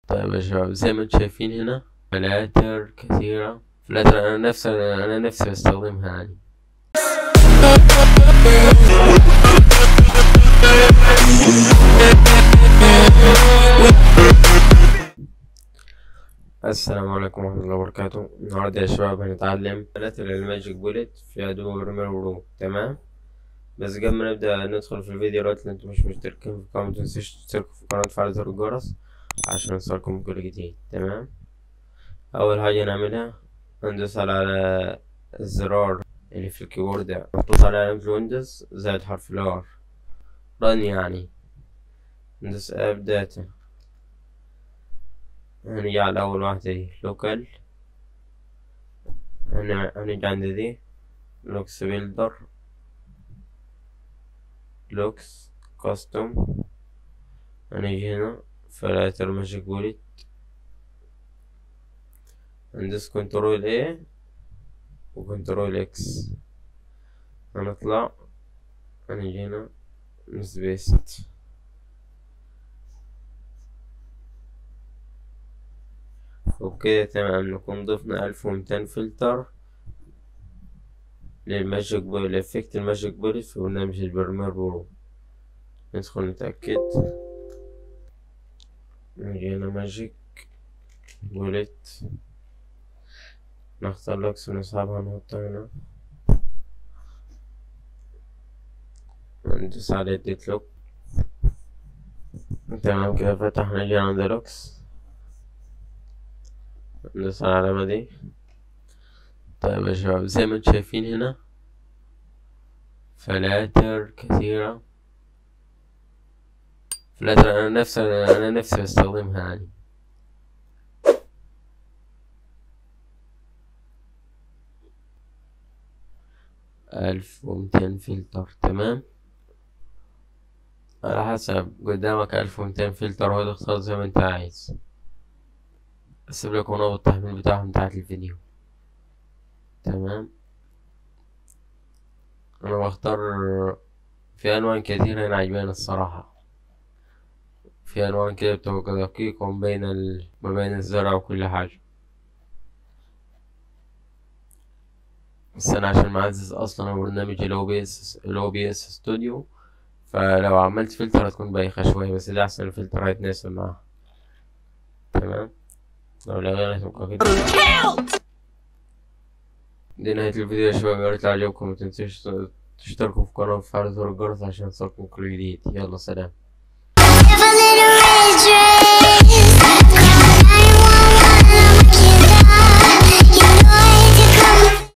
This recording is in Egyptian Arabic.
طيب يا شباب زي ما انتم شايفين هنا فلاتر كثيرة فلاتر انا نفسي انا نفسي استخدمها يعني السلام عليكم ورحمة الله وبركاته النهاردة يا شباب هنتعلم فلاتر الماجيك بوليت في ادوبي بريمير برو تمام بس قبل ما نبدأ ندخل في الفيديو لو انتم مش مشتركين في القناة متنسوش تشتركوا في القناة وتفعلوا زر الجرس عشان يوصلكم كل جديد تمام أول حاجة نعملها ندوس على الزرار اللي في الكيبورد ده محطوط على علامة الويندوز زائد حرف الار رن يعني ندوس اب داتا هنيجي على أول واحدة دي لوكال هنيجي عند دي لوكس بيلدر لوكس كاستوم هنيجي هنا فلاتر ماجيك بوليت هندوس كنترول ايه وكنترول اكس هنطلع هنيجي هنا نسبيست وكده تمام نكون ضفنا ألف ومتين فلتر للماجيك بول افكت الماجيك بوليت في برنامج البرمير برو ندخل نتأكد نجي هنا ماجيك بوليت نختار لوكس ونسحبها نحطها هنا ندوس على اديت لوك تمام كده فتح نجي عند لوكس ندوس على العلامة دي طيب يا شباب زي ما انتم شايفين هنا فلاتر كثيرة فلاتر انا نفسي انا نفسي استخدمها يعني ألف ومتين فلتر تمام على حسب قدامك ألف ومتين فلتر هو تختار زي ما انت عايز اسيب لكم رابط التحميل بتاعهم تحت الفيديو تمام انا بختار في الوان كتير هنا عجباني الصراحة في الوان كده بتبقى دقيقة ومبينة ال... ما بين الزرع وكل حاجة بس انا عشان معزز اصلا برنامج الاو بي اس الاو بي اس ستوديو فلو عملت فلتر هتكون بايخة شوية بس ده احسن الفلتر هيتناسب معاها تمام لو لغينا هتبقى كده دي نهاية الفيديو يا شباب يا ريت عجبكم متنسوش تشتركوا في القناة وتفعلوا زر الجرس عشان يوصلكم كل جديد يلا سلام